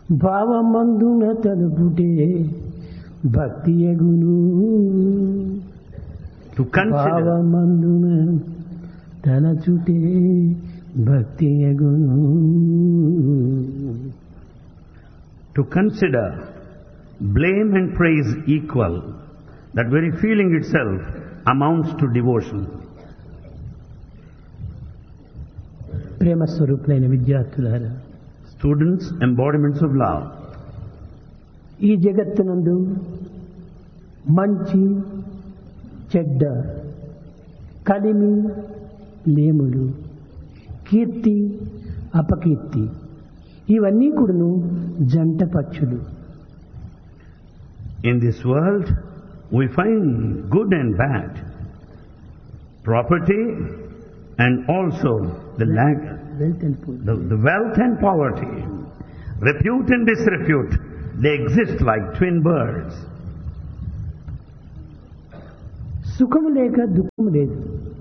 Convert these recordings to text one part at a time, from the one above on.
భావమందున తలుపుటే భక్తి ఎగును To consider, భావమందున తలచుటే భక్తి ఎగును to consider blame and praise equal, that very feeling itself amounts to devotion. ప్రేమ స్వరూపులైన విద్యార్థులారా Students, embodiments of love. ఈ జగత్తునందు మంచి చెడ్డ కలిమి లేములు కీర్తి అపకీర్తి ఇవన్నీ కూడాను జంట పక్షులు In this world, we find good and bad, property and also the lack, wealth and poor the, the wealth and poverty, repute and disrepute. They exist like twin birds. సుఖము లేక దుఃఖము లేదు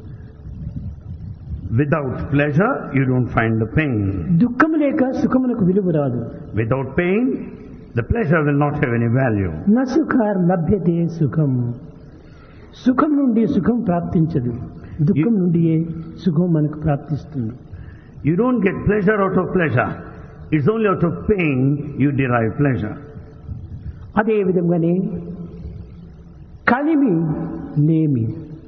Without pleasure, you don't find the pain. దుఃఖము లేక సుఖమునకు విలువ రాదు Without pain, the pleasure will not have any value. న సుఖ లభ్యతే సుఖం సుఖం నుండి సుఖం ప్రాప్తించదు దుఃఖం నుండియే సుఖం మనకు ప్రాప్తిస్తుంది You don't get pleasure out of pleasure. It's only out of pain you derive pleasure. అదే విధంగానే కలిమి లేమి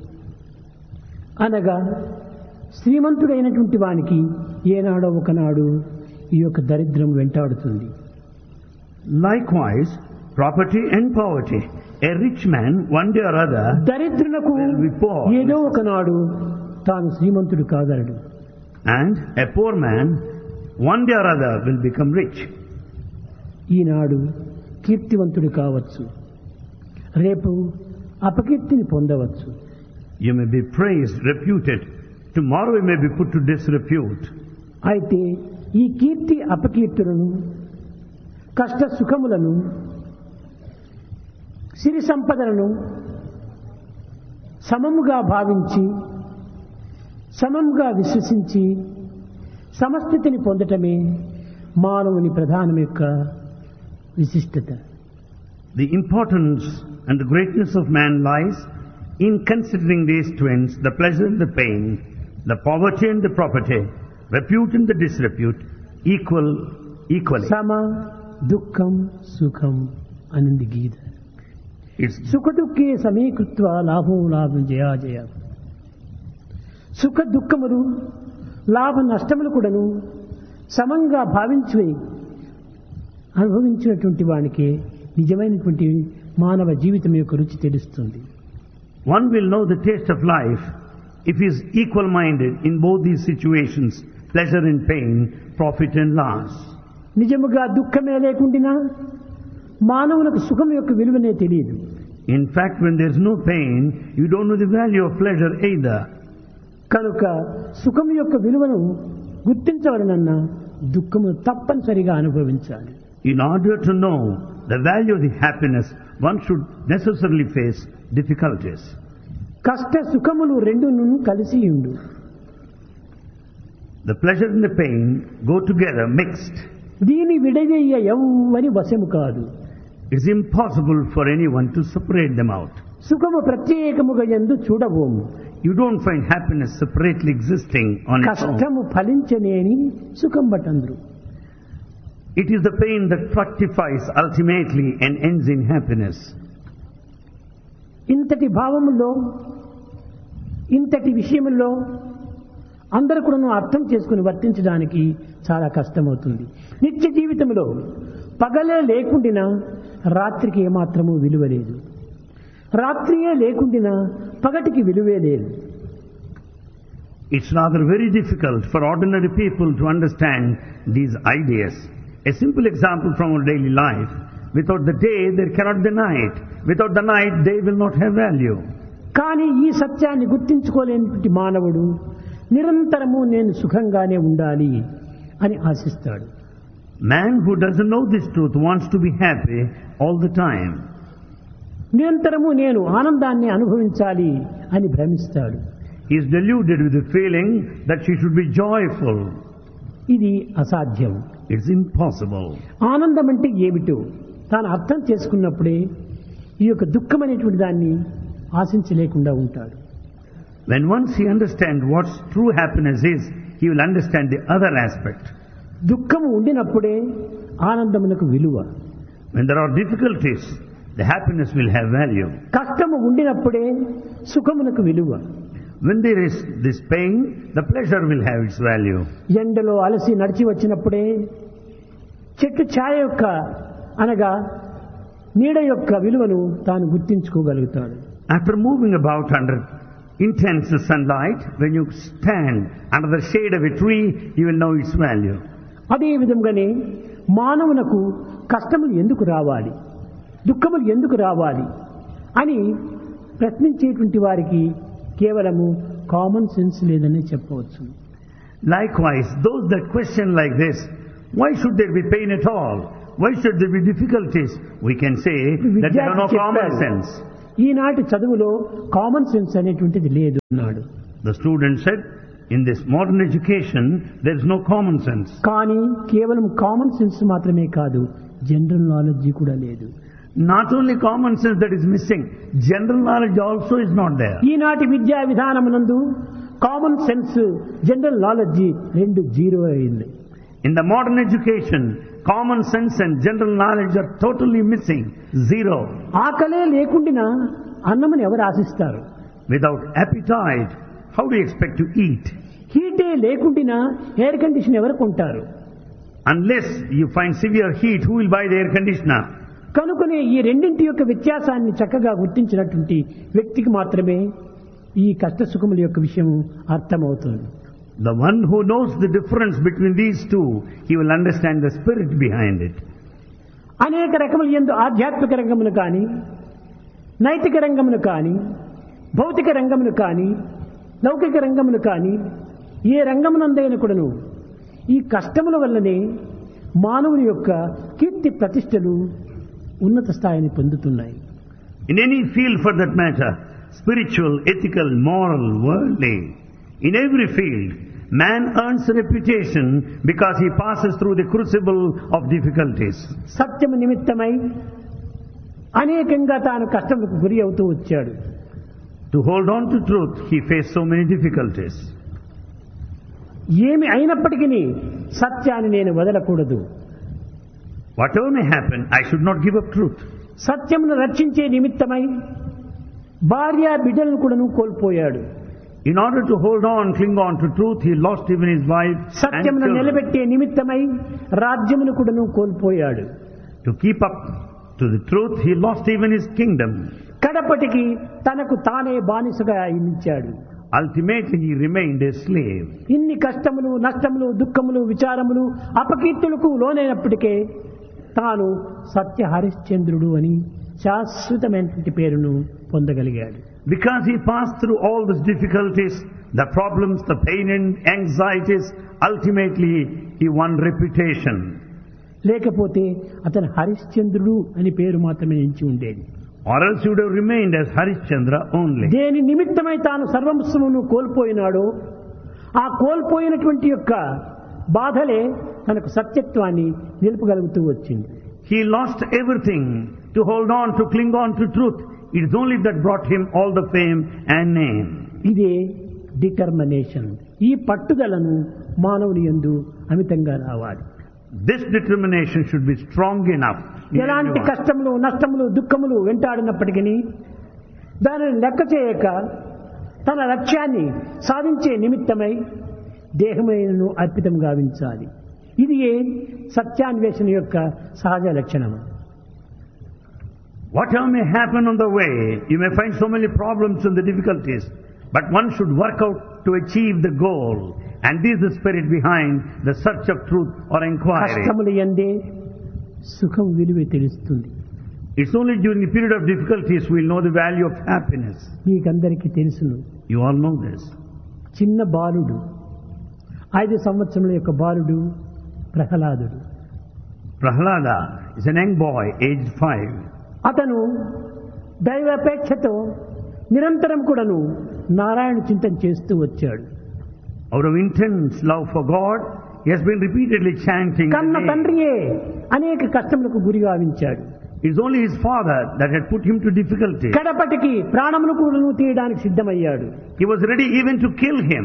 అనగా శ్రీమంతుడైనటువంటి వానికి ఏనాడో ఒకనాడు ఈ యొక్క దరిద్రం వెంటాడుతుంది Likewise, property and poverty. A rich man, one day or other, దరిద్రులకు Will be poor. ఏదో ఒకనాడు తాను శ్రీమంతుడు కాగలడు and a poor man, one day or other, will become rich. ఈనాడు కీర్తివంతుడు కావచ్చు రేపు అపకీర్తిని పొందవచ్చు You may be praised, reputed. Tomorrow you may be put to disrepute. అయితే ఈ కీర్తి అపకీర్తులను కష్ట సుఖములను సిరి సంపదలను సమముగా భావించి సమముగా విశ్వసించి సమస్థితిని పొందటమే మానవుని ప్రధానం యొక్క విశిష్టత The importance and the greatness of man lies in considering these twins, the pleasure and the pain, the poverty and the property, repute and the disrepute, equal, equally. సమ దుఃఖం సుఖం అనింది గీత It's సుఖ దుఃఖే సమీకృత్వ లాభో లాభం జయా జయ సుఖ దుఃఖములు లాభ నష్టములు కూడాను సమంగా భావించి అనుభవించినటువంటి వానికి నిజమైనటువంటి మానవ జీవితం యొక్క రుచి తెలుస్తుంది One will know the taste of life if he is equal minded in both these situations pleasure and pain, profit and loss. నిజముగా దుఃఖమే లేకుండినా మానవులకు సుఖం యొక్క విలువనే తెలియదు In fact, when there is no pain, you don't know the value of pleasure either. కనుక సుఖం యొక్క విలువను గుర్తించవలనన్నా దుఃఖము తప్పనిసరిగా అనుభవించాలి In order to know the value of the happiness, one should necessarily face difficulties. కష్ట సుఖములు రెండును కలిసి ఉండు The pleasure and the pain go together, mixed. దీని విడదీయ ఎవ్వని వశము కాదు It's impossible for anyone to separate them out. సుఖము ప్రత్యేకముగా ఎందు చూడబోము You don't find happiness separately existing on its own. కష్టము ఫలించనేని సుఖం బటంద్రు It is the pain that fructifies ultimately and ends in happiness. ఇంతటి భావములో ఇంతటి విషయముల్లో అందరూ కూడా అర్థం చేసుకుని వర్తించడానికి చాలా కష్టమవుతుంది నిత్య జీవితంలో పగలే లేకుండినా రాత్రికి ఏమాత్రము విలువ లేదు రాత్రియే లేకుండినా పగటికి విలువే లేదు It's rather very difficult for ordinary people to understand these ideas. A simple example from our daily life. Without the day, there cannot be night. Without the night, day will not have value. కానీ ఈ సత్యాన్ని గుర్తించుకోలేనటువంటి మానవుడు నిరంతరము నేను సుఖంగానే ఉండాలి అని ఆశిస్తాడు Man who doesn't know this truth wants to be happy all the time. నిరంతరము నేను ఆనందాన్ని అనుభవించాలి అని భ్రమిస్తాడు He is deluded with the feeling that she should be joyful. ఇది అసాధ్యం It's impossible. ఆనందం అంటే ఏమిటో తాను అర్థం చేసుకున్నప్పుడే ఈ యొక్క దుఃఖం అనేటువంటి దాన్ని ఆశించలేకుండా ఉంటాడు When once he understands what true happiness is, he will understand the other aspect. దుఃఖము ఉండినప్పుడే ఆనందమునకు విలువ When there are difficulties, the happiness will have value. కష్టము ఉండినప్పుడే సుఖమునకు విలువ When there is this pain, the pleasure will have its value. ఎండలో అలసి నడిచి వచ్చినప్పుడే చెట్టు ఛాయ యొక్క అనగా నీడ యొక్క విలువను తాను గుర్తించుకోగలుగుతాడు After moving about under intense sunlight, when you stand under the shade of a tree, you will know its value. అదే విధంగానే మానవునకు కష్టములు ఎందుకు రావాలి దుఃఖములు ఎందుకు రావాలి అని ప్రశ్నించేటువంటి వారికి కేవలము కామన్ సెన్స్ లేదని చెప్పవచ్చు Likewise, those that question like this, why should there be pain at all? Why should there be difficulties? We can say that they have no విద్యార్థి common చెప్పాడు, sense. ఈనాటి చదువులో కామన్ సెన్స్ అనేటువంటిది లేదు అన్నాడు The student said, in this modern education, there is no common sense. కానీ కేవలం common sense మాత్రమే కాదు జనరల్ నాలెడ్జ్ కూడా లేదు Not only common sense that is missing, general knowledge also is not there. ఈనాటి విద్యా విధానమునందు కామన్ సెన్స్ జనరల్ నాలెడ్జ్ రెండు జీరో అయింది In the modern education, common sense and general knowledge are totally missing. Zero. ఆకలే లేకుండా అన్నముని ఎవరు ఆశిస్తారు Without appetite, how do you expect to eat? హీటే లేకుండా ఎయిర్ కండిషన్ ఎవరు కొంటారు Unless you find severe heat, who will buy the air conditioner? కనుకనే ఈ రెండింటి యొక్క వ్యత్యాసాన్ని చక్కగా గుర్తించినటువంటి వ్యక్తికి మాత్రమే ఈ కష్ట సుఖముల యొక్క విషయం అర్థమవుతుంది The one who knows the difference between these two, he will understand the spirit behind it. అనేక రకముల ఎందు ఆధ్యాత్మిక రంగమును కానీ నైతిక రంగమును కానీ భౌతిక రంగమును కానీ లౌకిక రంగమును కానీ ఏ రంగమునందైన కూడాను ఈ కష్టముల వల్లనే మానవుని యొక్క కీర్తి ప్రతిష్టలు ఉన్నత స్థాయిని పొందుతున్నాయి In any field for that matter, spiritual, ethical, moral, worldly, in every field, man earns reputation because he passes through the crucible of difficulties. సత్యము నిమిత్తమై అనేకంగా తాను కష్టములకు గురి అవుతూ వచ్చాడు To hold on to truth, he faced so many difficulties. ఏమి అయినప్పటికీ సత్యాన్ని నేను వదలకూడదు Whatever may happen, I should not give up truth. సత్యమును రక్షించే నిమిత్తమై భార్య బిడ్డలను కూడాను కోల్పోయాడు In order to hold on, cling on to truth, he lost even his wife and సత్యమును children. నిలబెట్టే నిమిత్తమై రాజ్యమును కూడాను కోల్పోయాడు To keep up to the truth, he lost even his kingdom. కడపటికి తనకు తానే బానిసగా అయించాడు Ultimately, he remained a slave. ఇన్ని కష్టములు నష్టములు దుఃఖములు విచారములు అపకీర్తులకు లోనైనప్పటికే తాను సత్య హరిశ్చంద్రుడు అని శాశ్వతమైనటువంటి పేరును పొందగలిగాడు Because he passed through all these difficulties, the problems, the pain and anxieties, ultimately he won reputation. లేకపోతే అతను హరిశ్చంద్రుడు అని పేరు మాత్రమే నిలిచి ఉండేది Or else he would have remained as Harishchandra only. దేని నిమిత్తమై తాను సర్వస్వమును కోల్పోయినాడో ఆ కోల్పోయినటువంటి యొక్క బాధలే తనకు సత్యత్వాన్ని నిలుపగలుగుతూ వచ్చింది He lost everything to hold on, to cling on to truth. It is only that brought him all the fame and name. ఇదే డిటర్మినేషన్ ఈ పట్టుదలను మానవుని యందు అమితంగా రావాలి This determination should be strong enough. in ఎలాంటి everyone. కష్టములు నష్టములు దుఃఖములు వెంటాడినప్పటికీ దానిని లెక్క చేయక తన లక్ష్యాన్ని సాధించే నిమిత్తమై దేహమైనను అర్పితం గావించాలి ఇది ఏ సత్యాన్వేషణ యొక్క సహజ లక్షణము Whatever may happen on the way, you may find so many problems and the difficulties, but one should work out to achieve the goal. And this is the spirit behind the search of truth or inquiry. కష్టములు ఎందే సుఖం విలువ తెలుస్తుంది It's only during the period of difficulties we'll know the value of happiness. మీకందరికీ తెలుసును You all know this. చిన్న బాలుడు ఐదు సంవత్సరముల యొక్క బాలుడు ప్రహ్లాదుడు Prahlada is an young boy, aged five. అతను దైవాపేక్షతో నిరంతరం కూడాను నారాయణ చింతన చేస్తూ వచ్చాడు Out of intense love for God, He has been repeatedly chanting. the కన్న name. తండ్రియే అనేక కష్టములకు గురి గావించాడు It's only his father that had put him to difficulty. కడపటికి ప్రాణమును కూడా తీయడానికి సిద్ధమయ్యాడు He was ready even to kill him.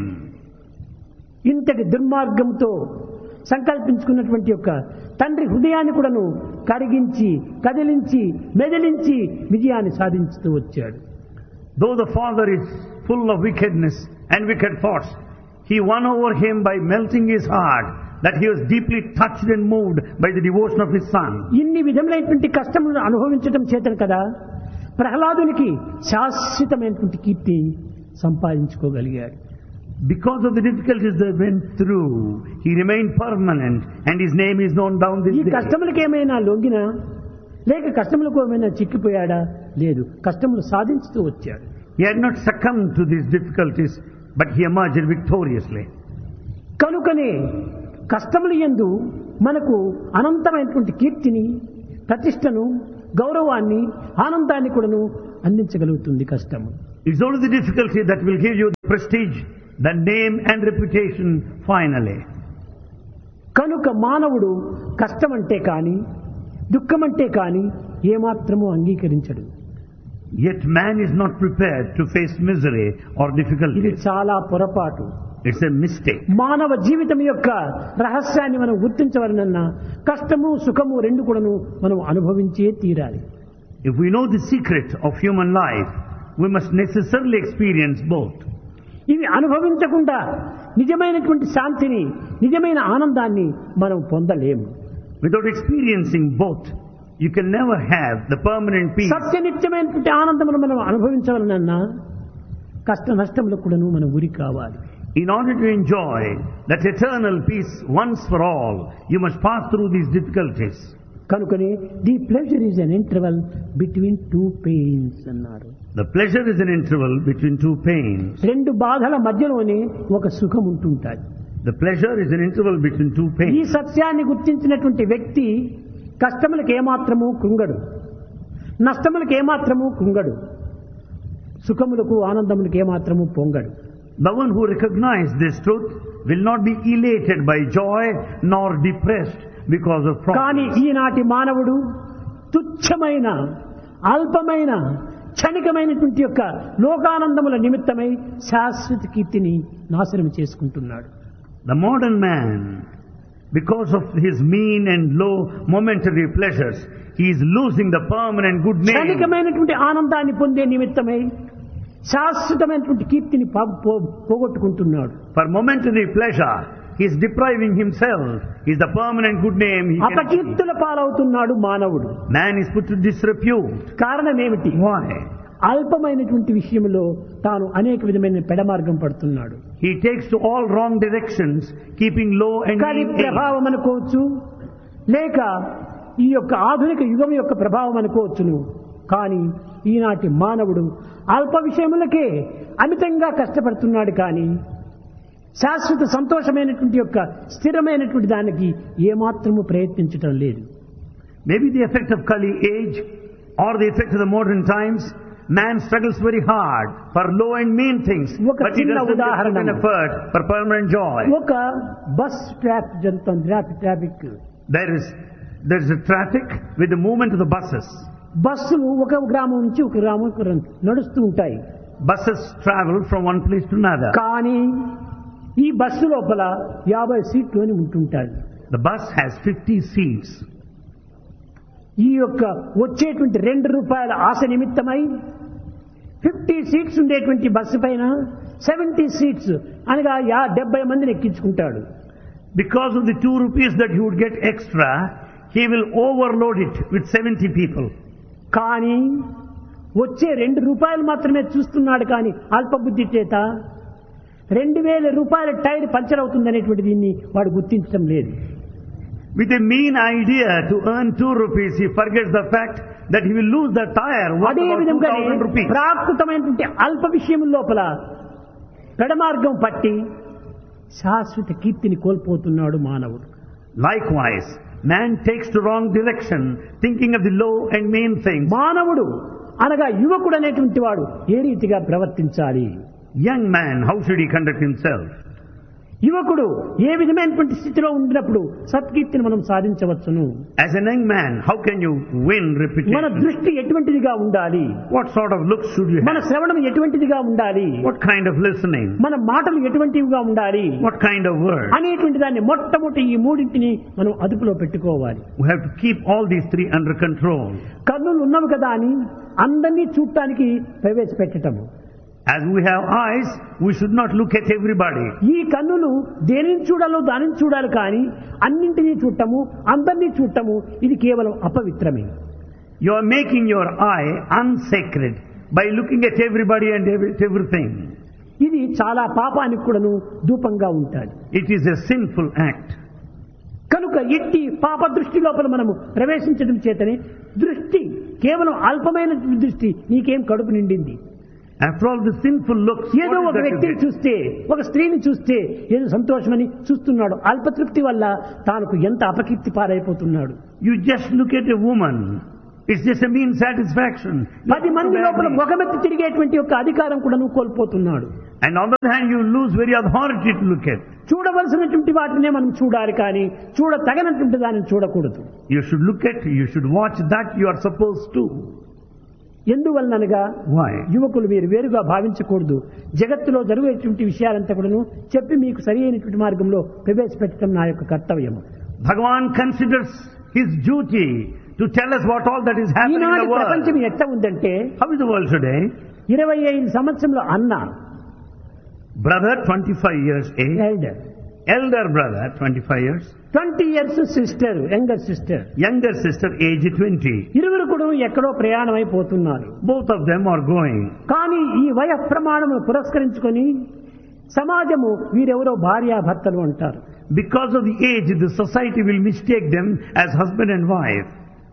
ఇంతటి దుర్మార్గంతో సంకల్పించుకున్నటువంటి యొక్క తండ్రి హృదయాన్ని కూడాను కరిగించి కదిలించి మెదిలించి విజయాన్ని సాధించుతూ వచ్చాడు Though the father is full of wickedness and wicked thoughts, he won over him by melting his heart that he was deeply touched and moved by the devotion of his son. ఇన్ని విధములైనటువంటి కష్టములను అనుభవించడం చేతను కదా ప్రహ్లాదునికి శాశ్వతమైనటువంటి కీర్తి సంపాదించుకోగలిగాడు Because of the difficulties they went through, he remained permanent and his name is known down this ఈ day. కష్టములకు ఏమైనా లొంగినా లేక కష్టములకు ఏమైనా చిక్కిపోయాడా లేదు కష్టములు సాధించుతూ వచ్చాడు He had not succumbed to these difficulties, but he emerged victoriously. కనుకనే కష్టములు ఎందు మనకు అనంతమైనటువంటి కీర్తిని ప్రతిష్టను గౌరవాన్ని ఆనందాన్ని కూడాను అందించగలుగుతుంది కష్టము It's only the difficulty that will give you the prestige, the name and reputation finally. కనుక మానవుడు కష్టమంటే కాని దుఃఖమంటే కాని ఏమాత్రము అంగీకరించడు Yet man is not prepared to face misery or ఇది difficulties. చాలా పొరపాటు It's a mistake. మానవ జీవితం యొక్క రహస్యాన్ని మనం గుర్తించవలనన్నా కష్టము సుఖము రెండు కూడాను మనం అనుభవించే తీరాలి If we know the secret of human life, we must necessarily experience both. ఇవి అనుభవించకుండా నిజమైనటువంటి శాంతిని నిజమైన ఆనందాన్ని మనం పొందలేము Without experiencing both, you can never have the permanent peace. సత్యనిత్యమైనటువంటి ఆనందమును మనం అనుభవించవలనన్నా కష్ట నష్టములకు కూడాను మనం ఉరి కావాలి In order to enjoy that eternal peace once for all, you must pass through these difficulties. కనుకనే the pleasure is an interval between two pains అన్నారు The pleasure is an interval between two pains. రెండు బాధల మధ్యలోనే ఒక సుఖం ఉంటుంటాయి The pleasure is an interval between two ఈ pains. సత్యాన్ని గుర్తించినటువంటి వ్యక్తి కష్టములకు ఏమాత్రము కృంగడు నష్టములకు ఏమాత్రము కృంగడు సుఖములకు ఆనందములకు ఏమాత్రము పొంగడు The one who recognizes this truth will not be elated by joy nor depressed because of కానీ problems. ఈనాటి మానవుడు తుచ్చమైన అల్పమైన క్షణికమైనటువంటి యొక్క లోకానందముల నిమిత్తమై శాశ్వత కీర్తిని నాశనం చేసుకుంటున్నాడు The modern man, because of his mean and low momentary pleasures, he is losing the permanent good name. క్షణికమైనటువంటి ఆనందాన్ని పొందే నిమిత్తమై శాశ్వతమైనటువంటి కీర్తిని పో- పో- పోగొట్టుకుంటున్నాడు For momentary pleasure, he is depriving himself. Is the permanent good name he can achieve. అపకీర్తుల పాలవుతున్నాడు మానవుడు Man is put to disrepute. కారణం ఏమిటి Why? అల్పమైనటువంటి విషయంలో తాను అనేక విధమైన పెడమార్గం పడుతున్నాడు He takes to all wrong directions, keeping low and కానీ mean aims. ప్రభావం అనుకోవచ్చు లేక ఈ యొక్క ఆధునిక యుగం యొక్క ప్రభావం అనుకోవచ్చును కానీ ఈనాటి మానవుడు అల్ప విషయములకే అమితంగా కష్టపడుతున్నాడు కానీ శాశ్వత సంతోషమైనటువంటి యొక్క స్థిరమైనటువంటి దానికి ఏమాత్రము ప్రయత్నించటం లేదు Maybe the effect of Kali age or the effect of the modern times, man struggles very hard for low and mean things, ఒక but he చిన్న doesn't put ఉదాహరణ. an effort for permanent joy. ఒక bus traffic జరుగుతుంది traffic traffic There is there is a traffic with the movement of the buses. బస్సులు ఒక గ్రామం నుంచి ఒక గ్రామం నడుస్తూ ఉంటాయి Buses travel from one place to another. కానీ ఈ బస్సు లోపల యాభై సీట్లు అని ఉంటుంటాయి The bus has 50 seats. ఈ యొక్క వచ్చేటువంటి రెండు రూపాయల ఆశ నిమిత్తమై ఫిఫ్టీ సీట్స్ ఉండేటువంటి బస్సు పైన సెవెంటీ సీట్స్ అనగా యా డెబ్బై మందిని ఎక్కించుకుంటాడు Because of the two rupees that he would get extra, he will overload it with 70 people. కానీ వచ్చే రెండు రూపాయలు మాత్రమే చూస్తున్నాడు కానీ అల్పబుద్ధి చేత రెండు వేల రూపాయల టైర్ పంచర్ అవుతుంది అనేటువంటి దీన్ని వాడు గుర్తించడం లేదు With a mean idea to earn two rupees, he forgets the fact that he will lose the tire worth అదే about విధంగా 2000 rupees. ప్రాకృతమైనటువంటి అల్ప విషయం లోపల పెడమార్గం పట్టి శాశ్వత కీర్తిని కోల్పోతున్నాడు మానవుడు Likewise, man takes to wrong direction, thinking of the low and mean things. మానవుడు అనగా యువకుడు అనేటువంటి వాడు ఏ రీతిగా ప్రవర్తించాలి Young man, how should he conduct himself? యువకుడు ఏ విధమైనటువంటి స్థితిలో ఉండినప్పుడు సత్కీర్తిని మనం సాధించవచ్చును As a young man, how can you win మన reputation? దృష్టి ఎటువంటిదిగా ఉండాలి What sort of looks should you మన have? శ్రవణం ఎటువంటిదిగా ఉండాలి What kind of listening? మన మాటలు ఎటువంటివిగా ఉండాలి What kind of words? అనేటువంటి దాన్ని మొట్టమొదటి ఈ మూడింటిని మనం అదుపులో పెట్టుకోవాలి We have to keep all these three under control. కన్నులు ఉన్నవి కదా అని అందరినీ చూడటానికి ప్రవేశపెట్టటము As we have eyes, we should not look at everybody. ఈ కన్నులు దేనిని చూడాలో దానిని చూడాలి కానీ అన్నింటినీ చూడటము అందరినీ చూడటము ఇది కేవలం అపవిత్రమే You are making your eye unsacred by looking at everybody and every- everything. ఇది చాలా పాపానికి కూడాను ధూపంగా ఉంటుంది It is a sinful act. కనుక ఎట్టి పాప దృష్టి లోపల మనము ప్రవేశించడం చేతనే దృష్టి కేవలం అల్పమైన దృష్టి నీకేం కడుపు నిండింది After all the sinful looks, ఏదో what ఒక is that you వ్యక్తిని get? చూస్తే ఒక స్త్రీని చూస్తే ఏదో సంతోషమని చూస్తున్నాడు అల్పతృప్తి వల్ల తానుకు ఎంత అపకీర్తి పారైపోతున్నాడు You just look at a woman. It's just a mean satisfaction. You పది look మంది to లోపల badly. ముఖమెత్తి తిరిగేటువంటి యొక్క అధికారం కూడా నువ్వు కోల్పోతున్నాడు And on the other hand, you lose very authority to look at. చూడవలసినటువంటి వాటినే మనం చూడాలి కానీ చూడ తగనటువంటి దానిని చూడకూడదు You should look at, you should watch that you are supposed to. ఎందువలనగా Why? యువకులు మీరు వేరుగా భావించకూడదు జగత్తులో జరిగేటువంటి విషయాలంతా కూడాను చెప్పి మీకు సరి అయినటువంటి మార్గంలో ప్రవేశపెట్టడం నా యొక్క కర్తవ్యము Bhagavan considers his duty to tell us what all that is happening in ఈనాటి the ప్రపంచం world. ఎట్లా ఉందంటే How is the world today? ఇరవై ఐదు సంవత్సరంలో అన్న Brother, 25 years age. Elder Elder brother, 25 years. Twenty years sister younger sister Younger sister, age 20. ఇరువురు కూడా ఎక్కడో ప్రయాణం అయిపోతున్నారు Both of them are going. కానీ ఈ వయ ప్రమాణమును పురస్కరించుకొని సమాజము వీరెవరో భార్యాభర్తలు అంటారు Because of the age, the society will mistake them as husband and wife.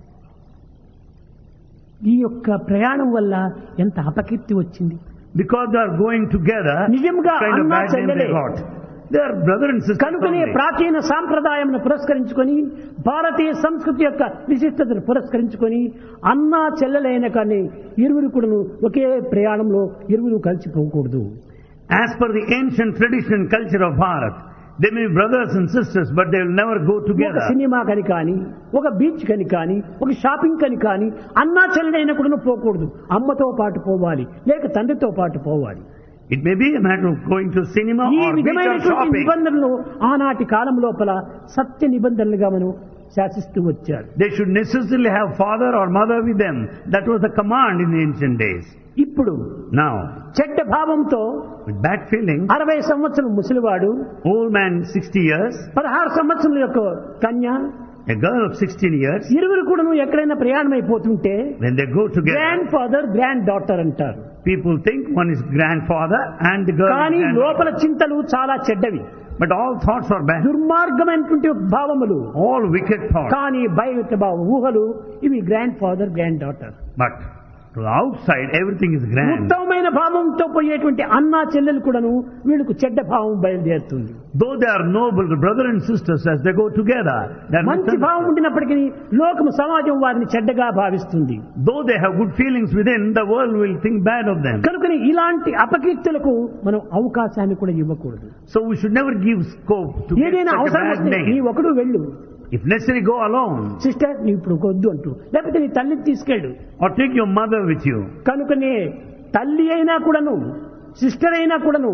ఈ యొక్క ప్రయాణం వల్ల ఎంత అపకీర్తి వచ్చింది Because they are going together, నిజంగా kind of అన్నా bad name they చెల్లెలే. got. They are brother and sister కనుకనే only. ప్రాచీన సాంప్రదాయంను పురస్కరించుకొని భారతీయ సంస్కృతి యొక్క విశిష్టతను పురస్కరించుకొని అన్నా చెల్లెలైన కానీ ఇరువురు కూడాను ఒకే ప్రయాణంలో ఇరువురు కలిసిపోకూడదు As per the ancient tradition and culture of Bharat, they may be brothers and sisters, but they will never go ఒక together. సినిమా కని కానీ ఒక బీచ్ కని కానీ ఒక షాపింగ్ కని కానీ అన్నా చెల్లెలైన కూడా పోకూడదు అమ్మతో పాటు పోవాలి లేక తండ్రితో పాటు పోవాలి It may be a matter of going to cinema ఈ or beach or విధమైనటువంటి shopping. నిబంధనలు ఆనాటి కాలం లోపల సత్య నిబంధనలుగా మనం శాసిస్తూ వచ్చారు They should necessarily have father or mother with them. That was the command in the ancient days. ఇప్పుడు Now, చెడ్డ భావంతో with bad feeling, అరవై సంవత్సరం ముసలివాడు old man 60 years, పదహారు సంవత్సరాల యొక్క కన్య a girl of 16 years, ఇరువురు కూడాను ఎక్కడైనా ప్రయాణం అయిపోతుంటే when they go together, grandfather granddaughter అంటారు people think one is grandfather and the girl is కానీ granddaughter. లోపల చింతలు చాలా చెడ్డవి But all thoughts are bad. దుర్మార్గమైనటువంటి భావములు All wicked thoughts. కానీ బయట భావ ఊహలు ఇవి grandfather granddaughter But to the outside, everything is grand. ఉత్తమమైన భావంతో పోయేటువంటి అన్నా చెల్లెలు కూడాను వీళ్ళకు చెడ్డ భావం బయలుదేరుతుంది Though they are noble, the brother and sisters, as they go together, they are మంచి భావం misunderstood. ఉండినప్పటికీ లోకము సమాజం వారిని చెడ్డగా భావిస్తుంది Though they have good feelings within, the world will think bad of them. కనుకని ఇలాంటి అపకీర్తులకు మనం అవకాశాన్ని కూడా ఇవ్వకూడదు So we should never give scope to get ఏదైనా such a అవసరం bad వస్తే నీ name. ఒకడు వెళ్ళు If necessary, go alone sister నీ ఇప్పుడు వద్దు అంటూ లేకపోతే నీ తల్లిని తీసుకెళ్ళు or take your mother with you. కనుకనే తల్లి అయినా కూడాను సిస్టర్ అయినా కూడాను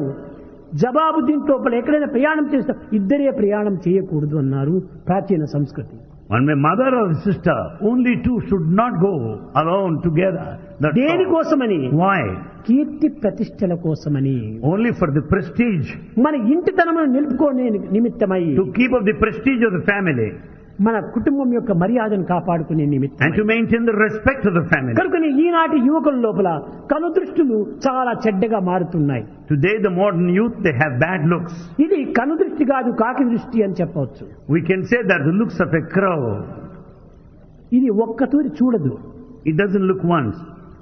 జవాబు దీంట్లో ఎక్కడైనా ప్రయాణం చేస్తే ఇద్దరే ప్రయాణం చేయకూడదు అన్నారు ప్రాచీన సంస్కృతి One may mother or sister, only two should not go alone together. That's all. దేనికోసమని Why? కీర్తి ప్రతిష్టల కోసమని Only for the prestige, మన ఇంటితనమును నిలుపుకోనే నిమిత్తమై to keep up the prestige of the family మన కుటుంబం యొక్క మర్యాదను కాపాడుకునే నిమిత్తం and to maintain the respect of the family. కనుకని ఈనాటి యువకుల లోపల కనుదృష్టులు చాలా చెడ్డగా మారుతున్నాయి Today the modern youth, they have bad looks. ఇది కనుదృష్టి కాదు కాకి దృష్టి అని చెప్పవచ్చు We can say that the looks of a crow, ఇది ఒక్కతూరి చూడదు it doesn't look once.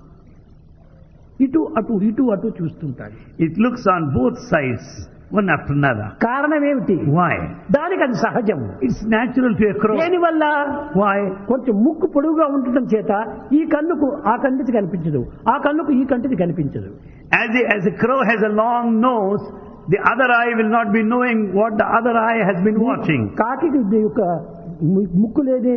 ఇటు అటు ఇటు అటు చూస్తుంటాడు It looks on both sides, one after another. కారణం ఏమిటి Why? దానికి అది సహజం It's natural to a crow. దేనివల్ల Why? కొంచెం ముక్కు పొడుగుగా ఉండటం చేత ఈ కన్నుకు ఆ కంటిది కనిపించదు ఆ కన్నుకు ఈ కంటిది కనిపించదు As a, as a crow has a long nose, The other eye will not be knowing what the other eye has been watching. కాకి యొక్క ము- ముక్కు లేదే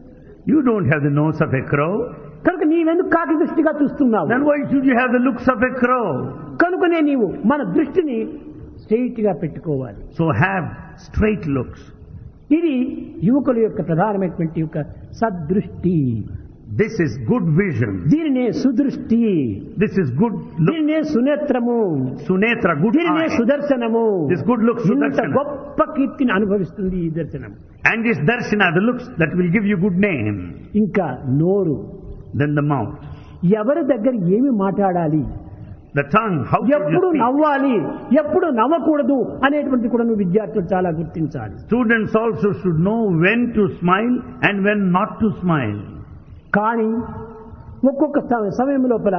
You don't have the nose of a crow. కనుక నీవెందుకు కాకి దృష్టిగా చూస్తున్నావు Then why should you have the looks of a crow? కనుకనే నీవు మన దృష్టిని స్ట్రైట్ గా పెట్టుకోవాలి So have straight looks. ఇది యువకుల యొక్క ప్రధానమైనటువంటి యొక్క సదృష్టి This is good vision. దీనినే సుదృష్టి This is good look. దీనినే సునేత్రము Sunetra, good దీనినే eye. సుదర్శనము This good looks, ఇంత సుదర్శన. గొప్ప కీర్తిని అనుభవిస్తుంది ఈ దర్శనం And this darshana, the looks that will give you good name. ఇంకా నోరు Then the mouth. ఎవరి దగ్గర ఏమి మాట్లాడాలి The tongue, how should ఎప్పుడు you speak? నవ్వాలి ఎప్పుడు నవ్వకూడదు అనేటువంటి కూడా నువ్వు విద్యార్థులు చాలా గుర్తించాలి Students also should know when to smile and when not to smile. కానీ ఒక్కొక్క స- సమయం లోపల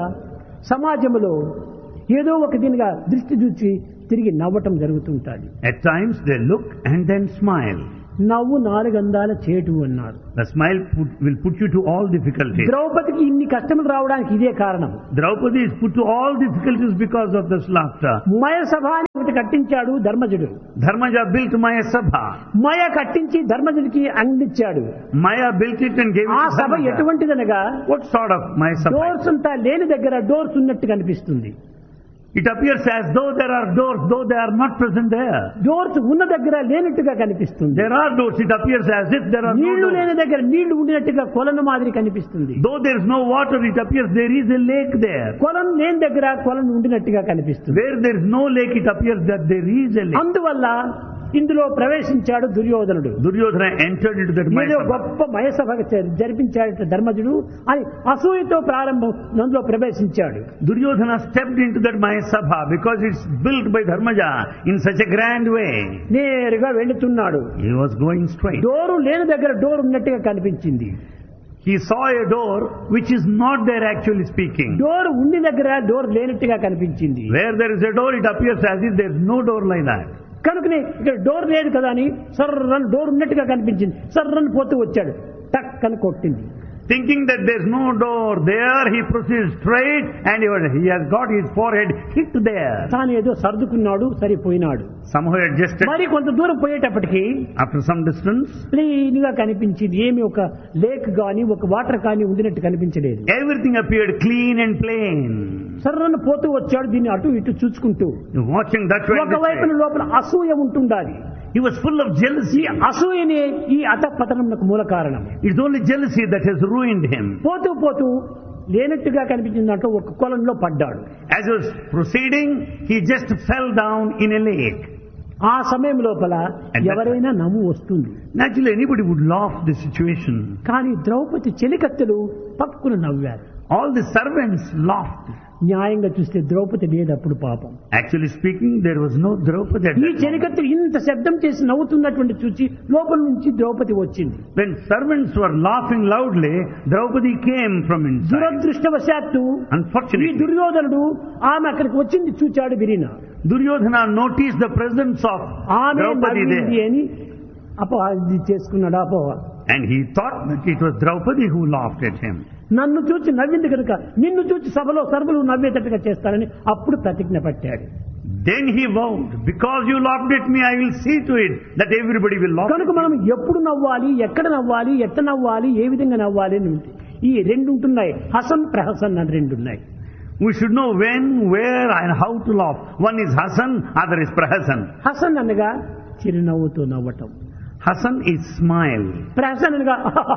సమాజంలో ఏదో ఒక దీనిగా దృష్టి చూచి తిరిగి నవ్వటం జరుగుతుంటుంది At times they look and then smile. నవ్వు నాలుగందాల చేటు అన్నారు The smile put, will put you to all difficulties. ద్రౌపదికి ఇన్ని కష్టములు రావడానికి ఇదే కారణం Draupadi is put to all difficulties because of this laughter. మయ సభ అని ఒకటి కట్టించాడు ధర్మజుడు Dharmaja built Maya Sabha. మయ కట్టించి ధర్మజుడికి అందించాడు Maya built it and gave it ఆ to సభ Dharmaja. ఎటువంటిదనగా What sort of Maya Sabha? Doors అంతా లేని దగ్గర డోర్స్ ఉన్నట్టు కనిపిస్తుంది It appears as though there are doors, though they are not present there. Doors ఉన్న దగ్గర లేనట్టుగా కనిపిస్తుంది There are doors, it appears as if there are no నీళ్లు లేని doors. దగ్గర నీళ్లు ఉండినట్టుగా కొలను మాదిరి కనిపిస్తుంది Though there is no water, it appears there is a lake there. కొలను లేని దగ్గర కొలను ఉండినట్టుగా కనిపిస్తుంది Where there is no lake, it appears that there is a lake. అందువల్ల ఇందులో ప్రవేశించాడు దుర్యోధనుడు Duryodhana entered into that Maya ఏదో Sabha. గొప్ప మయసభ జరిపించాడు ధర్మజుడు అని అసూయతో ప్రారంభం అందులో ప్రవేశించాడు Duryodhana stepped into that Maya Sabha because it's built by Dharmaja in such a grand way. నేరుగా వెళుతున్నాడు He was going straight. Door లేని దగ్గర డోర్ ఉన్నట్టుగా కనిపించింది He saw a door which is not there actually speaking. Door ఉండి దగ్గర door లేనట్టుగా కనిపించింది Where there is a door, it appears as if there is no door like that. కనుకనే ఇక్కడ డోర్ లేదు కదా అని సర్రన్ డోర్ ఉన్నట్టుగా కనిపించింది సర్రన్ పోతూ వచ్చాడు టక్ అని కొట్టింది Thinking that there is no door there, he proceeds straight and he was- he has got his forehead hit there. తాను ఏదో సర్దుకున్నాడు సరిపోయినాడు Somehow he adjusted. మరి కొంత దూరం పోయేటప్పటికి After some distance, క్లీన్ గా కనిపించింది ఏమి ఒక లేక్ గాని ఒక వాటర్ కానీ ఉండినట్టు కనిపించలేదు everything appeared clean and plain. సర్రను పోతూ వచ్చాడు దీన్ని అటు ఇటు చూసుకుంటూ Watching that way, and this ఒకవైపున way. లోపల అసూయ ఉంటుండాలి he was full of jealousy. అసూయనే ఈ అతపతనంకు మూల కారణం It's only jealousy that has ruined him. పోతూ పోతూ లేనట్టుగా కనిపించిన దాంట్లో ఒక కొలంలో పడ్డాడు As he was proceeding, he just fell down in a lake. ఆ సమయం లోపల And that- ఎవరైనా నవ్వు వస్తుంది Naturally, anybody would laugh the situation. కానీ ద్రౌపది చెలికత్తెలు పక్కున నవ్వారు All the servants laughed. న్యాయంగా చూస్తే ద్రౌపది లేదు అప్పుడు పాపం Actually speaking, there was no Draupadi at ఈ that moment. చెలికత్తెలు ఇంత శబ్దం చేసి నవ్వుతున్నటువంటి చూసి లోపల నుంచి ద్రౌపది వచ్చింది When servants were laughing loudly, Draupadi came from inside. దురదృష్టవశాత్తు ఈ Unfortunately, దుర్యోధనుడు ఆమె అక్కడికి వచ్చింది చూచాడు విరిన Duryodhana noticed the presence of ఆమె Draupadi నవ్వింది there. అని అపో ఇది చేసుకున్నాడు అపోహ And he thought that it was Draupadi who laughed at him. నన్ను చూచి నవ్వింది కనుక నిన్ను చూచి సభలో సర్వలు నవ్వేటట్టుగా చేస్తానని అప్పుడు ప్రతిజ్ఞ పట్టాడు Then he vowed, because you laughed at me, I will see to it that everybody will laugh. కనుక మనం ఎప్పుడు నవ్వాలి ఎక్కడ నవ్వాలి ఎట్ట నవ్వాలి ఏ విధంగా నవ్వాలి అని ఉంది ఈ రెండు ఉంటున్నాయి హసన్ ప్రహసన్ అని రెండు ఉన్నాయి We should know when, where and how to laugh. One is Hasan, other is Prahasan. Hasan అనగా చిరునవ్వుతో నవ్వటం Hasan is smile. ప్రహసన్ అనగా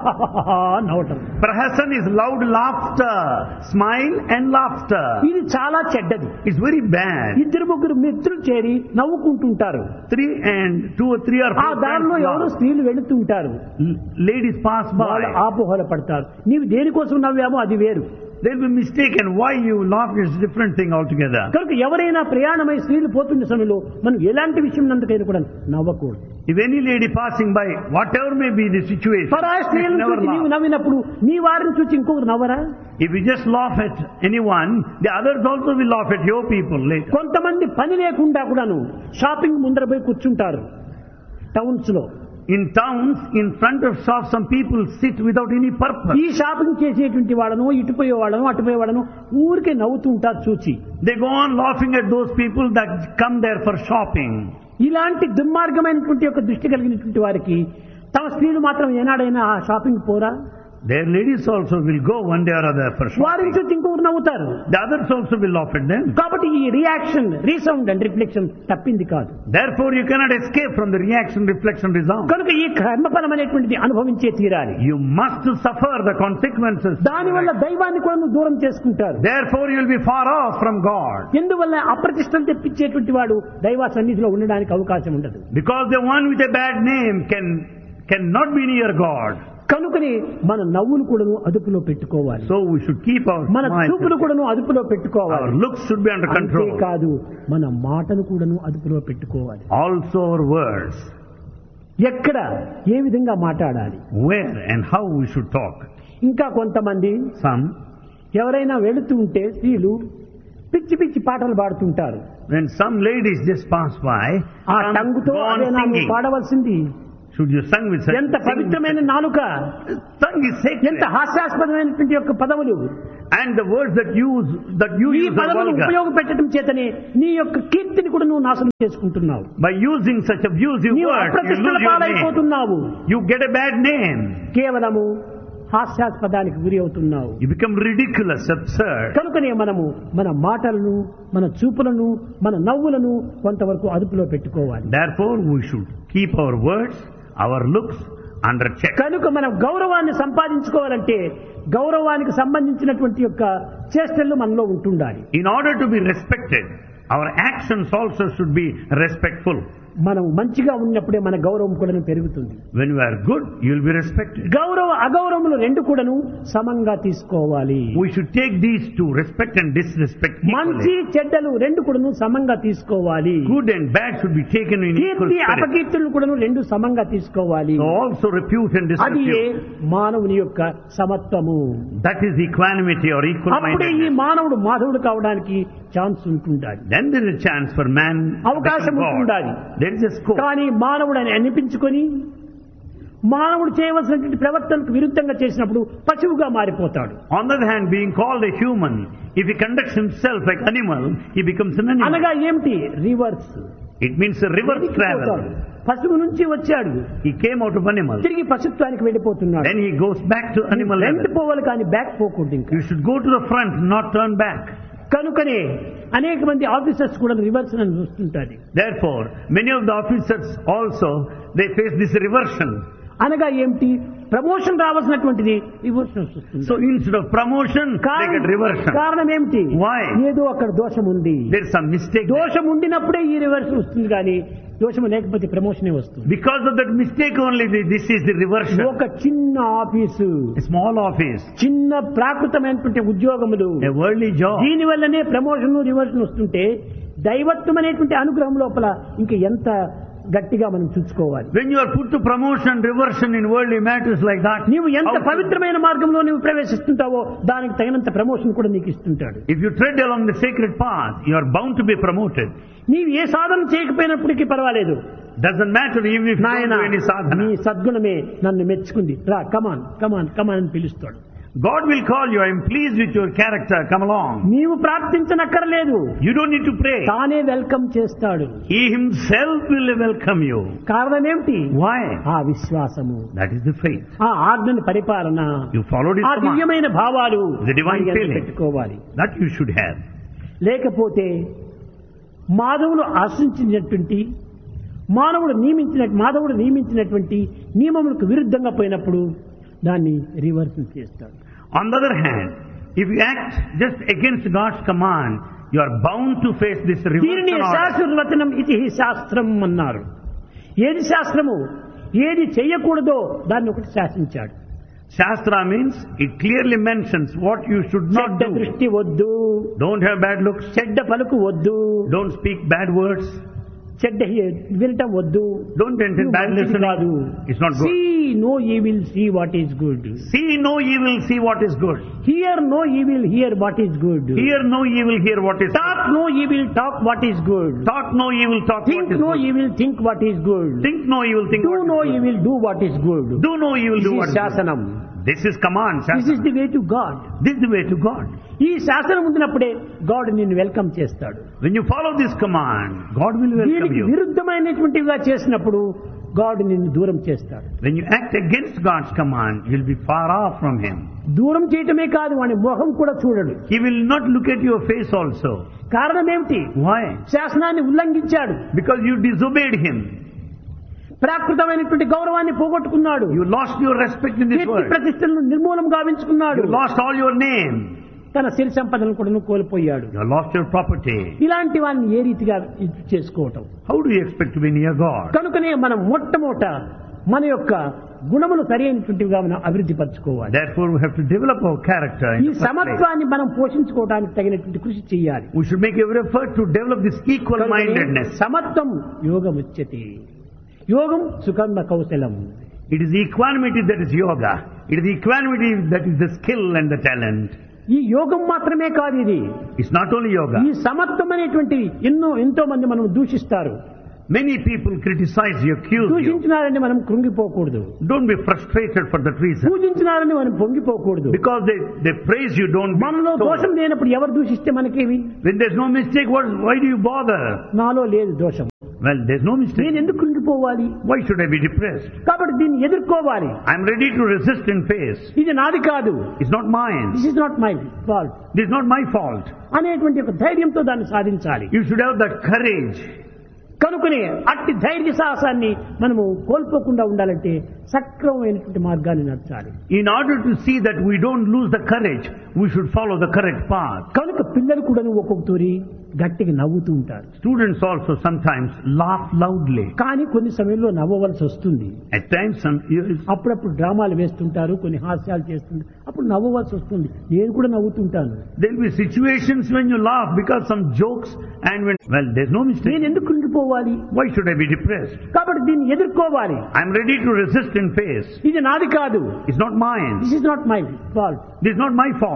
నవ్వటం Prahasan is loud laughter, smile and laughter. ఇది చాలా చెడ్డది It's very bad. ఇద్దరు ముగ్గురు మిత్రులు చేరి నవ్వుకుంటుంటారు Three and two or three or ఆ four దారిలో friends ఎవరో laugh. స్త్రీలు వెళుతుంటారు L- Ladies pass వాళ్ళు by. ఆపోహల పడతారు నీవు దేనికోసం నవ్వామో అది వేరు They'll be mistaken. Why you laugh is a different thing altogether. కనుక ఎవరైనా ప్రయాణమై స్త్రీలు పోతున్న సమయంలో మనం ఎలాంటి విషయం నందుకైనా కూడా నవ్వకూడదు If any lady passing by, whatever may be the situation, పరాయి you should స్త్రీలను never చూసి నీవు laugh. నవ్వినప్పుడు నీ వారిని చూసి ఇంకొకరు నవ్వరా If you just laugh at anyone, the others also will laugh at your people later. కొంతమంది పని లేకుండా కూడాను షాపింగ్ ముందర పోయి కూర్చుంటారు టౌన్స్ లో In towns, in front of shops, some people sit without any purpose. ఈ షాపింగ్ చేసేటువంటి వాళ్ళను ఇటుపోయే వాళ్ళను అటుపోయే వాళ్ళను ఊరికే నవ్వుతూ ఉంటారు చూచి They go on laughing at those people that come there for shopping. ఇలాంటి దుర్మార్గమైనటువంటి యొక్క దృష్టి కలిగినటువంటి వారికి తమ స్త్రీలు మాత్రం ఏనాడైనా ఆ షాపింగ్ పోరా Their ladies also will go one day or other for వారిని shopping. చూసి ఇంకొకరు నవ్వుతారు The others also will laugh at them. కాబట్టి ఈ రియాక్షన్ రీసౌండ్ అండ్ రిఫ్లెక్షన్ తప్పింది కాదు Therefore, you cannot escape from the reaction, reflection, result. కనుక ఈ కర్మఫలం అనేటువంటిది అనుభవించే తీరాలి You must suffer the consequences. దానివల్ల దైవాన్ని కూడా నువ్వు దూరం చేసుకుంటారు Therefore, you will be far off from God. ఎందువల్ల అప్రతిష్టం తెప్పించేటువంటి వాడు దైవ సన్నిధిలో ఉండడానికి అవకాశం ఉండదు Because the one with a bad name can cannot be near God. కనుకని మన నవ్వును కూడాను అదుపులో పెట్టుకోవాలి So we should keep our మన చూపులు smiles. కూడాను అదుపులో Our పెట్టుకోవాలి looks should be under control. అంతేకాదు మన మాటను కూడాను అదుపులో పెట్టుకోవాలి Also our words. ఎక్కడ ఏ విధంగా మాట్లాడాలి Where and how we should talk. ఇంకా కొంతమంది Some, ఎవరైనా వెళుతూ ఉంటే స్త్రీలు పిచ్చి పిచ్చి పాటలు పాడుతుంటారు when some ladies just pass by, ఆ some టంగుతో go on అదేనా నువ్వు singing. పాడవలసింది Should you sing with such ఎంత sing with పవిత్రమైన నాలుక such- Tongue is sacred. ఎంత హాస్యాస్పదమైనటువంటి యొక్క పదవులు And the words that use that you ఈ use are పదవులు vulgar. ఉపయోగపెట్టడం చేతనే నీ యొక్క కీర్తిని కూడా నువ్వు నాశనం చేసుకుంటున్నావు By using such abusive నీవు words, you అప్రతిష్టల lose your name. పాలైపోతున్నావు You get a bad name. కేవలము హాస్యాస్పదానికి గురి అవుతున్నావు You become ridiculous, absurd. కనుకనే మనము మన మాటలను మన చూపులను మన నవ్వులను కొంతవరకు అదుపులో పెట్టుకోవాలి Therefore, we should keep our words, our looks under check. కనుక మనం గౌరవాన్ని సంపాదించుకోవాలంటే గౌరవానికి సంబంధించినటువంటి యొక్క చేష్టలు మనలో ఉంటుండాలి In order to be respected, our actions also should be respectful. మనం మంచిగా ఉన్నప్పుడే మన గౌరవం కూడా పెరుగుతుంది When you are good, you will be respected. గౌరవ అగౌరవములు రెండు కూడాను సమంగా తీసుకోవాలి We should take these two, respect and disrespect మంచి equally. చెడ్డలు రెండు కూడాను సమంగా తీసుకోవాలి Good and bad should be taken in equal Keerthi spirit. అపకీర్తులు కూడాను రెండు సమంగా తీసుకోవాలి So also repute and అది disrepute. మానవుని యొక్క సమత్వము That is equanimity or equal అప్పుడే ఈ mindedness. మానవుడు మాధవుడు కావడానికి ఛాన్స్ ఉంటుండాలి Then there is a chance for man to అవకాశం become God. ఉంటుండాలి. There is a scope. కానీ మానవుడు అని అనిపించుకొని మానవుడు చేయవలసినటువంటి ప్రవర్తనకు విరుద్ధంగా చేసినప్పుడు పశువుగా మారిపోతాడు On the other hand, being called a human, if he conducts himself like animal, he becomes an animal. అనగా ఏమిటి reverse It means a reverse travel. పశువు నుంచి వచ్చాడు He came out of animal. తిరిగి పశుత్వానికి వెళ్ళిపోతున్నాడు Then he goes back to animal front level. పోవాలి కానీ back పోకూడదు ఇంకా You should go to the front, not turn back. కనుకనే అనేక మంది ఆఫీసర్స్ కూడా రివర్స్ అని చూస్తుంటారు Therefore, many of the officers also, they face this reversion. అనగా ఏమిటి ప్రమోషన్ రావాల్సినటువంటిది రివర్షన్ వస్తుంది So instead of promotion, they కారణం get reversion. కారణం ఏమిటి Why? ఏదో అక్కడ దోషం ఉంది There is some mistake. there. దోషం ఉండినప్పుడే ఈ రివర్షన్ వస్తుంది కానీ దోషం లేకపోతే ప్రమోషనే వస్తుంది Because of that mistake only, the- this is the reversion. ఒక చిన్న ఆఫీసు A small office, చిన్న ప్రాకృతమైనటువంటి ఉద్యోగములు a worldly job. దీని వల్లనే ప్రమోషన్ రివర్షన్ వస్తుంటే దైవత్వం అనేటువంటి అనుగ్రహం లోపల ఇంకా ఎంత గట్టిగా మనం చూసుకోవాలి When you are put to promotion, reversion in worldly matters like that, నీవు ఎంత how- పవిత్రమైన మార్గంలో నువ్వు ప్రవేశిస్తుంటావో దానికి తగినంత ప్రమోషన్ కూడా నీకు ఇస్తుంటాడు if you tread along the sacred path, you are bound to be promoted. నీవు ఏ సాధన చేయకపోయినప్పటికీ పర్వాలేదు Doesn't matter even if you don't నాయన do any నీ sadhana. సద్గుణమే నన్ను మెచ్చుకుంది రా కమాన్ కమాన్ కమాన్ అని పిలుస్తాడు God will call you, I am pleased with your character, come along. నీవు ప్రార్థించనక్కర్లేదు You don't need to pray. తానే వెల్కమ్ చేస్తాడు He himself will welcome you. కారణం ఏమిటి Why? ఆ విశ్వాసము That is the faith. ఆ ఆజ్ఞని పరిపాలన You followed his ఆ command. దివ్యమైన భావాలు The divine మనకి feeling. పెట్టుకోవాలి That you should have. లేకపోతే మాధవులు ఆశించినటువంటి మానవుడు నియమించిన మాధవుడు నియమించినటువంటి నియమములకు విరుద్ధంగా పోయినప్పుడు దాన్ని రివర్స్ చేస్తాడు On the other hand, if you act just against God's command, you are bound to face this దీనిని reversion order. శాస్త్రవచనం ఇది శాస్త్రం అన్నారు ఏది శాస్త్రము ఏది చేయకూడదో దాన్ని ఒకటి శాసించాడు Shastra means it clearly mentions what you should not చెడ్డ do. దృష్టి వద్దు Don't have bad looks. చెడ్డ పలుకు వద్దు Don't speak bad words. చెడ్డ హి- వినటం వద్దు Don't entertain నువ్వు bad మంచిది కాదు listening. It's not good. See no ఈ will see what is good See no evil, see what is good. Here no ఈ will here what is good Hear no evil, hear what is good. Talk no ఈ will talk what is good Talk no evil, talk what think is no good. ఈ will think what is good Think no evil, think do what no is ఈ good. Will do what is good Do no evil, do what is good. శాసనం This is command, this Shasana. Is the way to God This is the way to God. ఈ శాసనం ఉండినప్పుడే God నిన్ను welcome చేస్తాడు When you follow this command, God will welcome దీనికి you. విరుద్ధమైనటువంటివిగా చేసినప్పుడు God నిన్ను దూరం చేస్తాడు When you act against God's command, you'll be far off from Him. దూరం చేయటమే కాదు వాని మొహం కూడా చూడడు He will not look at your face also. కారణం ఏమిటి Why? శాసనాన్ని ఉల్లంఘించాడు Because you disobeyed Him. ప్రాకృతమైనటువంటి గౌరవాన్ని పోగొట్టుకున్నాడు You lost your respect in this Keerthi world. ప్రతిష్టలను నిర్మూలం గావించుకున్నాడు You lost all your name. తన సిరి సంపదలను కూడా కోల్పోయాడు You lost your property. ఇలాంటి వారిని ఏ రీతిగా ఇది చేసుకోవటం How do you expect to be near God? కనుకనే మనం మొట్టమొదట మన యొక్క గుణములు సరైనటువంటివిగా మనం అభివృద్ధి పరచుకోవాలి Therefore, we have to develop our character. ఈ In the first place. సమత్వాన్ని మనం పోషించుకోవడానికి తగినటువంటి కృషి చేయాలి We should make every effort to develop this equal కనుకనే mindedness. సమత్వం యోగముచ్యతే యోగం సుకర్మ కౌశలం It is equanimity that is yoga. It is equanimity that is the skill and the talent. ఈ యోగం మాత్రమే కాదు ఇది It's not only yoga. ఈ సమత్వం అనేటువంటి ఎన్నో ఎంతో మంది మనం దూషిస్తారు Many people criticize you, accuse you. దూషించినారని మనం కృంగిపోకూడదు Don't be frustrated for that reason. పూజించినారని మనం పొంగిపోకూడదు Because they, they praise you, don't be మనలో so. దోషం లేనప్పుడు ఎవరు దూషిస్తే మనకేమి When there's no mistake, what, why do you bother? నాలో లేదు దోషం Well, there's no mistake. నేను ఎందుకు కృంగిపోవాలి Why should I be depressed? కాబట్టి దీన్ని ఎదుర్కోవాలి I'm ready to resist and face. ఇది నాది కాదు It's not mine. This is not my fault This is not my fault. అనేటువంటి ఒక ధైర్యంతో దాన్ని సాధించాలి You should have that courage. కనుకనే అట్టి ధైర్య సాహసాన్ని మనము కోల్పోకుండా ఉండాలంటే సక్రమమైనటువంటి మార్గాన్ని నడచాలి In order to see that we don't lose the courage, we should follow the correct path. కనుక పిల్లలు కూడా ఒక్కొక్క తూరి గట్టిగా నవ్వుతూ ఉంటారు Students also sometimes laugh loudly. కానీ కొన్ని సమయంలో నవ్వవలసి వస్తుంది At times, some, అప్పుడప్పుడు డ్రామాలు వేస్తుంటారు కొన్ని హాస్యాలు చేస్తుంటారు అప్పుడు నవ్వవలసి వస్తుంది నేను కూడా నవ్వుతుంటాను there'll be situations when you laugh because some jokes and when, well, there's no mistake. నేను ఎందుకు కృంగిపోవాలి Why should I be depressed? కాబట్టి దీన్ని ఎదుర్కోవాలి I'm ready to resist and face. ఇది నాది కాదు It's not mine. This is not my fault This is not my fault.